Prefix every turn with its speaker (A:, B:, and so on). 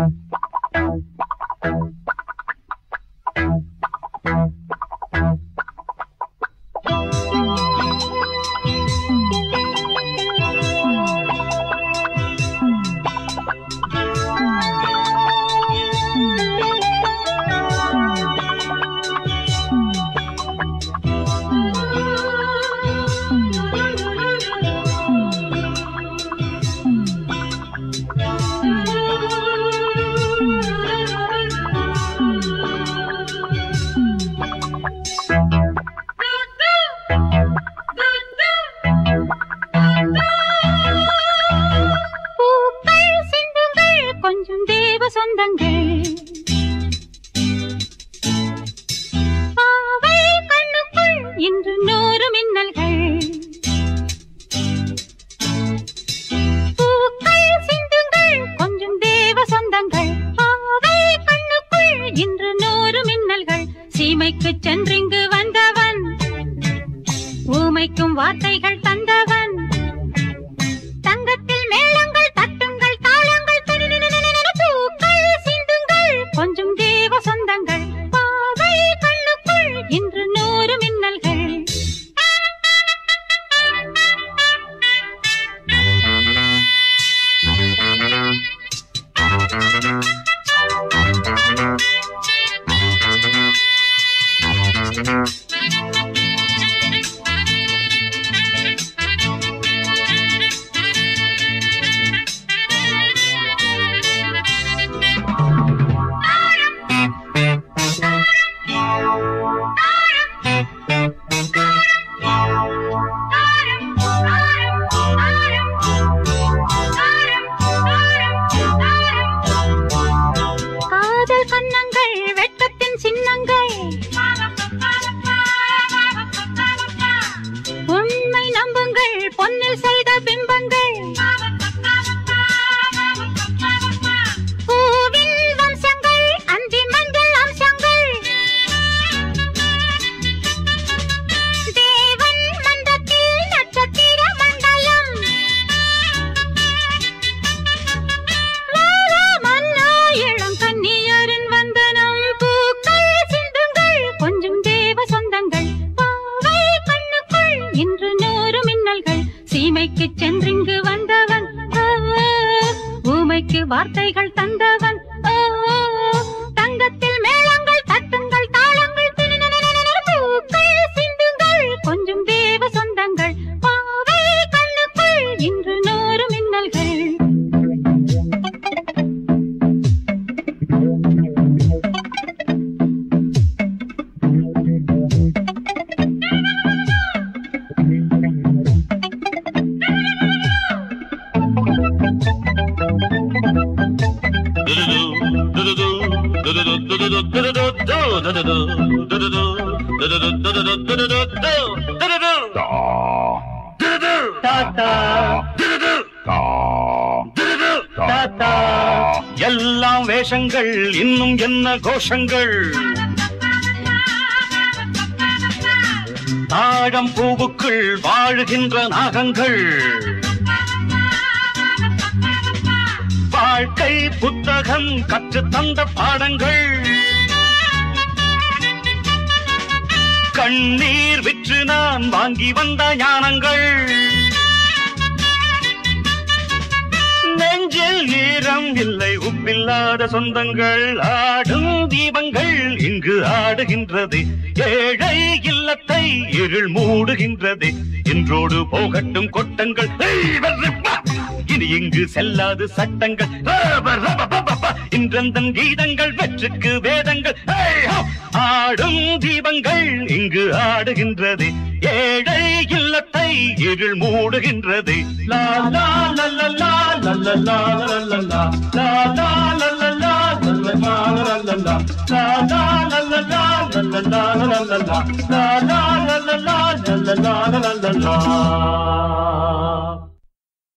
A: பூக்கள் சிந்துங்கள் கொஞ்சம் தேவ சொந்தங்கள் பாவை கண்ணுக்குள் இன்று நூறு மின்னல்கள் பூக்கள் சிந்துங்கள் கொஞ்சம் தேவ சொந்தங்கள் பாவை கண்ணுக்குள் இன்று நூறு மின்னல்கள் சீமைக்கு சென்றிங்கு வந்தவன் ஊமைக்கும் வார்த்தைகள் தந்தவன் தங்கத்தில் மேளங்கள் தட்டுங்கள் தாளங்கள் துணிநினினினினினு பூக்கள் சிந்துங்கள் கொஞ்சம் தேவ சொந்தங்கள் பாவை கண்ணுக்குள் இன்று நூறு மின்னல்கள் காதல் கன்னங்கள் வெட்கத்தின் சின்னங்கள் உண்மை நம்புங்கள் பொன்னில் செய்த பிம்பங்கள் பூவின் வம்சங்கள் அந்தி மஞ்சள் அம்சங்கள் தேவன் மந்தத்தில் நட்சத்திர மண்டலம் லாலா மன்னா இளம் கன்னியரின் வந்தனம் பூக்கள் சிந்துங்கள் கொஞ்சம் தேவ சொந்தங்கள் பாவை கண்ணுக்குள் இன்று நூறு மின்னல்கள் சீமைக்கு சென்றிங்கு வந்தவன் ஆ, ஊமைக்கு வார்த்தைகள் தந்தவன் ஆ, தங்கத்தில் மேளங்கள் தட்டுங்கள் தாளங்கள் திணினினினினினு பூக்கள் சிந்துங்கள் கொஞ்சம் தேவ சொந்தங்கள் பாவை கண்ணுக்குள் இன்று நூறு மின்னல்கள்
B: எல்லாம் வேஷங்கள் இன்னும் என்ன கோஷங்கள் தாழம் பூவுக்குள் வாழுகின்ற நாகங்கள் வாழ்க்கை புத்தகம் கற்று தந்த பாடங்கள் கண்ணீர் விற்று நான் வாங்கி வந்த ஞானங்கள் நெஞ்சில் ஈரம் இல்லை உப்பில்லாத சொந்தங்கள் ஆடும் தீபங்கள் இங்கு ஆடுகின்றது ஏழை இல்லத்தை இருள் மூடுகின்றது இன்றோடு போகட்டும் கொட்டங்கள் ஏய், வர்றப்பா. இனி இங்கு செல்லாது சட்டங்கள் ரப, ரப, பப, ப. இன்றந்தன் கீதங்கள் வெற்றுக்கு வேதங்கள் ஏய், ஹோ. ஆடும் தீபங்கள் இங்கு ஆடுகின்றது ஏழை இல்லத்தை இருள் மூடுகின்றது லா லா லா லா லா லா லா லா லா லா லா. லா லா லா லா லா லா லா லா லா லா லா. லா லா லா லா லா லா லா லா லா லா லா. லா லா லா லா லா லா லா லா லா லா லா.